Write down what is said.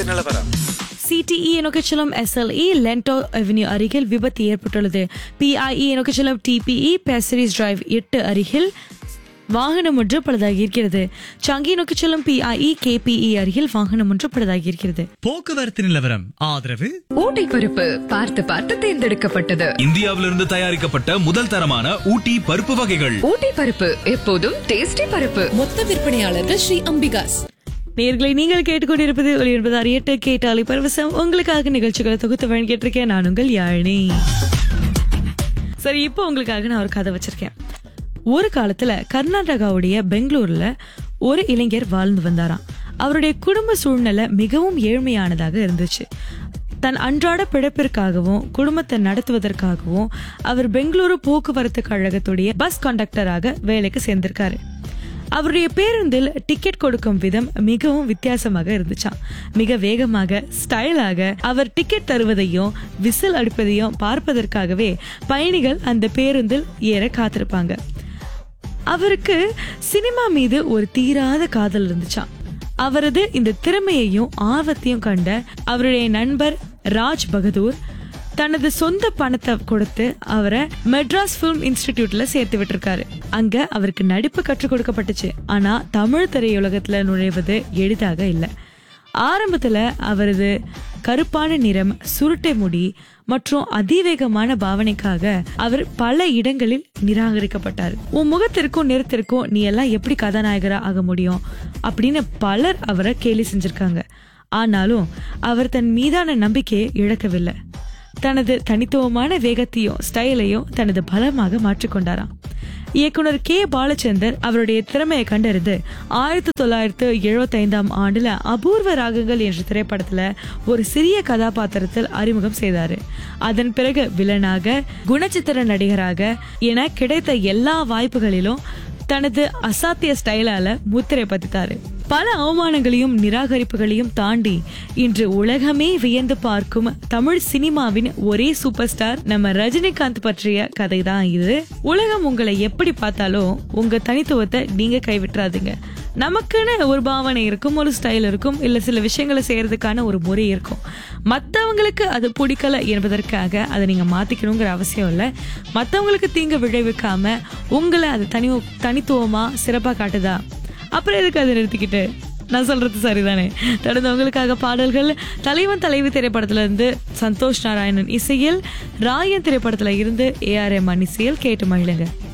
நிலவரம் சிடிஇ நோக்கச்சலம் SLE லென்டோ avenue அருகில் விபத்து ஏற்பட்டுள்ளது பிஐஇ நோக்கச்சலம் டிபிஇ பேசரிஸ் டிரைவ் எட்டு அருகில் வாகனம் ஒன்று பழுதாகி இருக்கிறது சங்கி நோக்கிச்சலம் பிஐஇ கேபிஇ அருகில் வாகனம் ஒன்று பழுதாகி இருக்கிறது போக்குவரத்து நிலவரம் ஆதரவு ஊட்டி பருப்பு பார்த்து பார்த்து தேர்ந்தெடுக்கப்பட்டது இந்தியாவிலிருந்து தயாரிக்கப்பட்ட முதல் தரமான ஊட்டி பருப்பு வகைகள் ஊட்டி பருப்பு எப்போதும் டேஸ்டி பருப்பு மொத்த விற்பனையாளர்கள் ஸ்ரீ அம்பிகாஸ் நேர்களை நீங்கள் கேட்டுக்கொண்டிருப்பது ஒளி என்பது அறியட்டு கேட்டாலி பரவசம் உங்களுக்காக நிகழ்ச்சிகளை தொகுத்து வழங்கிட்டு இருக்கேன் நான் உங்கள் யாழினி சரி இப்போ உங்களுக்காக நான் ஒரு கதை வச்சிருக்கேன் ஒரு காலத்துல கர்நாடகாவுடைய பெங்களூர்ல ஒரு இளைஞர் வாழ்ந்து வந்தாராம் அவருடைய குடும்ப சூழ்நிலை மிகவும் ஏழ்மையானதாக இருந்துச்சு தன் அன்றாட பிழைப்பிற்காகவும் குடும்பத்தை நடத்துவதற்காகவும் அவர் பெங்களூரு போக்குவரத்து கழகத்துடைய பஸ் கண்டக்டராக வேலைக்கு சேர்ந்திருக்காரு அவருடைய பேருந்தில் டிக்கெட் கொடுக்கும் விதம் மிகவும் வித்தியாசமாக இருந்துச்சாம் மிக வேகமாக ஸ்டைலாக அவர் டிக்கெட் தருவதையும் விசில் அடிப்பதையும் பார்ப்பதற்காகவே பயணிகள் அந்த பேருந்தில் ஏற காத்திருப்பாங்க அவருக்கு சினிமா மீது ஒரு தீராத காதல் இருந்துச்சாம் அவரது இந்த திறமையையும் ஆர்வத்தையும் கண்ட அவருடைய நண்பர் ராஜ் பகதூர் தனது சொந்த பணத்தை கொடுத்து அவரை மெட்ராஸ் பிலிம் இன்ஸ்டிடியூட்ல சேர்த்து விட்டிருக்காரு அங்க அவருக்கு நடிப்பு கற்றுக் கொடுக்கப்பட்டுச்சு ஆனா தமிழ் திரையுலகத்துல நுழைவது எளிதாக இல்லை ஆரம்பத்துல அவரது கருப்பான நிறம் சுருட்டை முடி மற்றும் அதிவேகமான பாவனைக்காக அவர் பல இடங்களில் நிராகரிக்கப்பட்டார் உன் முகத்திற்கும் நிறத்திற்கும் நீ எல்லாம் எப்படி கதாநாயகரா ஆக முடியும் அப்படின்னு பலர் அவரை கேலி செஞ்சிருக்காங்க ஆனாலும் அவர் தன் மீதான நம்பிக்கையை இழக்கவில்லை தனது தனித்துவமான வேகத்தையும் ஸ்டைலையும் தனது பலமாக மாற்றிக்கொண்டாராம் இயக்குனர் கே பாலச்சந்தர் அவருடைய திறமையை கண்டறிந்து ஆயிரத்தி தொள்ளாயிரத்து எழுபத்தி ஐந்தாம் ஆண்டுல அபூர்வ ராகங்கள் என்ற திரைப்படத்துல ஒரு சிறிய கதாபாத்திரத்தில் அறிமுகம் செய்தாரு அதன் பிறகு வில்லனாக குணச்சித்திர நடிகராக என கிடைத்த எல்லா வாய்ப்புகளிலும் தனது அசாத்திய ஸ்டைலால முத்திரை பதித்தாரு பல அவமானங்களையும் நிராகரிப்புகளையும் தாண்டி இன்று உலகமே வியந்து பார்க்கும் தமிழ் சினிமாவின் ஒரே சூப்பர் ஸ்டார் நம்ம ரஜினிகாந்த் பற்றிய கதை தான் இது உலகம் உங்களை எப்படி பார்த்தாலும் உங்க தனித்துவத்தை நீங்க கைவிட்டுறாதீங்க நமக்குன்னு ஒரு பாவனை இருக்கும் ஒரு ஸ்டைல் இருக்கும் இல்ல சில விஷயங்களை செய்யறதுக்கான ஒரு முறை இருக்கும் மத்தவங்களுக்கு அது பிடிக்கல என்பதற்காக அதை நீங்க மாத்திக்கணுங்கிற அவசியம் இல்லை மத்தவங்களுக்கு தீங்கு விளைவிக்காம உங்களை அது தனி தனித்துவமா சிறப்பா காட்டுதா அப்புறம் எதுக்கு அதை நிறுத்திக்கிட்டு நான் சொல்றது சரிதானே தொடர்ந்து உங்களுக்காக பாடல்கள் தலைவன் தலைவி திரைப்படத்துல இருந்து சந்தோஷ் நாராயணன் இசையில் ராயன் திரைப்படத்துல இருந்து ஏஆர்எம் இசையில் கேட்டு மகிழுங்க